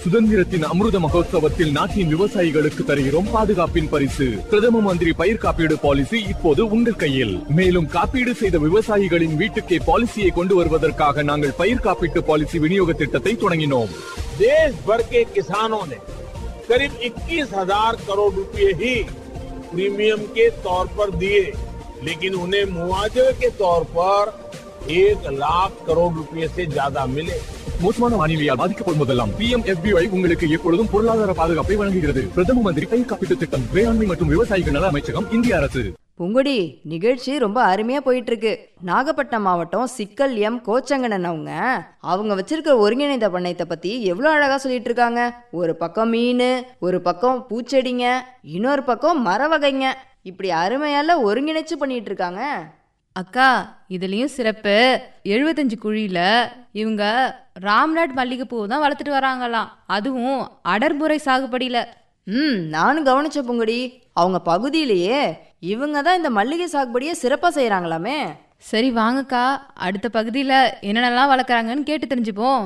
சுதந்திரத்தின் அமிர்த மகோத்சவத்தில் நாட்டின் விவசாயிகளுக்கு தருகிறோம் பாதுகாப்பின் பரிசு பிரதம மந்திரி பயிர் காப்பீடு பாலிசி இப்போது உங்கள் கையில் மேலும் காப்பீடு செய்த விவசாயிகளின் வீட்டுக்கே பாலிசியை கொண்டு வருவதற்காக நாங்கள் பயிர் காப்பீட்டு பாலிசி விநியோக திட்டத்தை தொடங்கினோம் देश भर के किसानों ने करीब 21,000 करोड़ रुपए ही प्रीमियम के तौर पर दिए लेकिन उन्हें मुआवजे के तौर पर एक लाख करोड़ रुपए से ज्यादा मिले மோசமான வானிலையால் பாதிக்கப்படும் போதெல்லாம் பி எம் உங்களுக்கு எப்பொழுதும் பொருளாதார பாதுகாப்பை வழங்குகிறது பிரதம மந்திரி பயிர் காப்பீட்டு திட்டம் வேளாண்மை மற்றும் விவசாயிகள் நல அமைச்சகம் இந்திய அரசு பூங்கொடி நிகழ்ச்சி ரொம்ப அருமையா போயிட்டு இருக்கு நாகப்பட்டினம் மாவட்டம் சிக்கல் எம் கோச்சங்கனன் அவங்க அவங்க வச்சிருக்க ஒருங்கிணைந்த பண்ணையத்தை பத்தி எவ்வளவு அழகா சொல்லிட்டு இருக்காங்க ஒரு பக்கம் மீன் ஒரு பக்கம் பூச்செடிங்க இன்னொரு பக்கம் மர வகைங்க இப்படி அருமையால ஒருங்கிணைச்சு பண்ணிட்டு இருக்காங்க அக்கா இதுலயும் சிறப்பு எழுபத்தஞ்சு குழியில இவங்க ராம்நாட் மல்லிகைப்பூ தான் வளர்த்துட்டு வராங்களாம் அதுவும் அடர்முறை சாகுபடியில ம் நானும் கவனிச்ச பூங்கொடி அவங்க பகுதியிலேயே இவங்க தான் இந்த மல்லிகை சாகுபடியை சிறப்பா செய்யறாங்களாமே சரி வாங்கக்கா அடுத்த பகுதியில என்னென்னலாம் வளர்க்குறாங்கன்னு கேட்டு தெரிஞ்சுப்போம்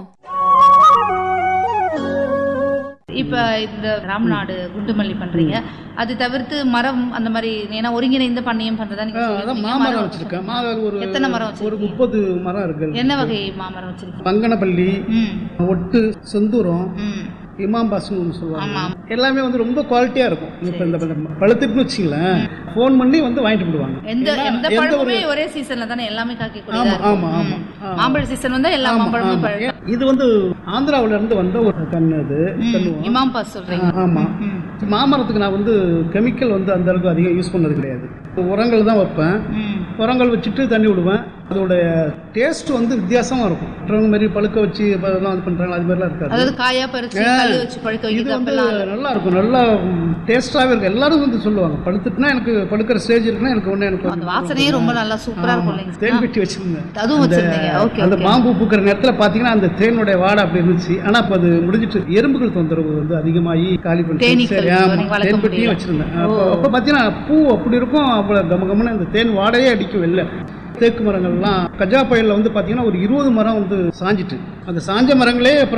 இப்ப இந்த ராம்நாடு குண்டுமல்லி பண்றீங்க அது தவிர்த்து மரம் அந்த மாதிரி ஏன்னா ஒருங்கிணைந்த பண்ணையம் பண்றதா நீங்க ஆ, அதான் சொல்லியிருந்தீங்க. மாமரம் மரம் வச்சிருக்கேன் மாமரம் ஒரு எத்தனை மரம் ஒரு வச்சிருக்கீங்க? முப்பது மரம் இருக்கு என்ன வகை மாமரம் வச்சிருக்கீங்க பங்கனப்பள்ளி ம் ஒட்டு செந்தூரம் ம் இமாம்பாஸ்னு ஒன்று சொல்லுவாங்க ஆமா. எல்லாமே வந்து ரொம்ப குவாலிட்டியா இருக்கும் இப்போ இந்த இந்த பழுத்துட்டுன்னு வச்சுங்களேன் ஃபோன் பண்ணி வந்து வாங்கிட்டு போடுவாங்க எந்த ஏன்னா, எந்த எந்த ஒரு பழமுமே ஒரே சீசன்ல தானே எல்லாமே காய்க்கக்கூடியதா ஆமா, இருக்கும். ஆமா, ஆமா. ம். ஆமா. மாம்பழ சீசன் வந்தா எல்லா ஆமா, மாம்பழமும் ஆமா. பழுக்கும். ஏ- இது வந்து ஆந்திராவுல இருந்து வந்த ஒரு கண்ணு அது ம், கண்ணுவம். இமாம் பாஸ் சொல்றீங்க ஆ, ஆமா ம். மாமரத்துக்கு நான் வந்து கெமிக்கல் வந்து அந்த அளவுக்கு அதிகம் யூஸ் பண்ணது கிடையாது உரங்கள் தான் வைப்பேன் ம் உரங்கள் வச்சுட்டு தண்ணி விடுவேன் அதோடைய டேஸ்ட் வந்து வித்தியாசமா இருக்கும் மற்றவங்க மாதிரி பழுக்க வச்சு இப்ப இதெல்லாம் இது பண்றாங்க அது மாதிரிலாம் இருக்காது அதாவது காயா பறிச்சு ஆ, கல்லு வச்சு பழுக்க இது வைக்கிறது வந்து அப்பெல்லாம் நல்லா இருக்கும் நல்லா டேஸ்டாகவே இருக்கும் எல்லாரும் வந்து சொல்லுவாங்க பழுத்துட்டுனா எனக்கு பழுக்கிற ஸ்டேஜ் இருக்குன்னா எனக்கு ஒன்று எனக்கு அந்த வாசனையே ரொம்ப நல்லா சூப்பரா இருக்கும் ஆமா. இல்லைங்க தேன் பெட்டி வச்சிருந்தேன் அதுவும் அந்த- வச்சிருந்தீங்க ஓகே அந்த ஓகே மாம்பூ பூக்கிற நேரத்தில் பார்த்தீங்கன்னா அந்த தேனுடைய வாடை அப்படி இருந்துச்சு ஆனால் இப்போ அது முடிஞ்சிட்டு எறும்புகள் தொந்தரவு வந்து அதிகமாகி காலி பண்ணி தேனீக்கள் சரி, ஆமா. நீங்க வளர்க்க தேன் பெட்டியும் முடியல. வச்சிருந்தேன் அப்போ அப்போ பார்த்தீங்கன்னா பூ அப்படி இருக்கும் அவ்வளோ கம கமன்னு அந்த தேன் வாடையே அடிக்கும் வெளில தேக்கு மரங்கள்லாம் கஜா புயலில் வந்து பார்த்தீங்கன்னா ஒரு இருபது மரம் வந்து சாஞ்சிட்டு அந்த சாஞ்ச மரங்களே அப்புறம்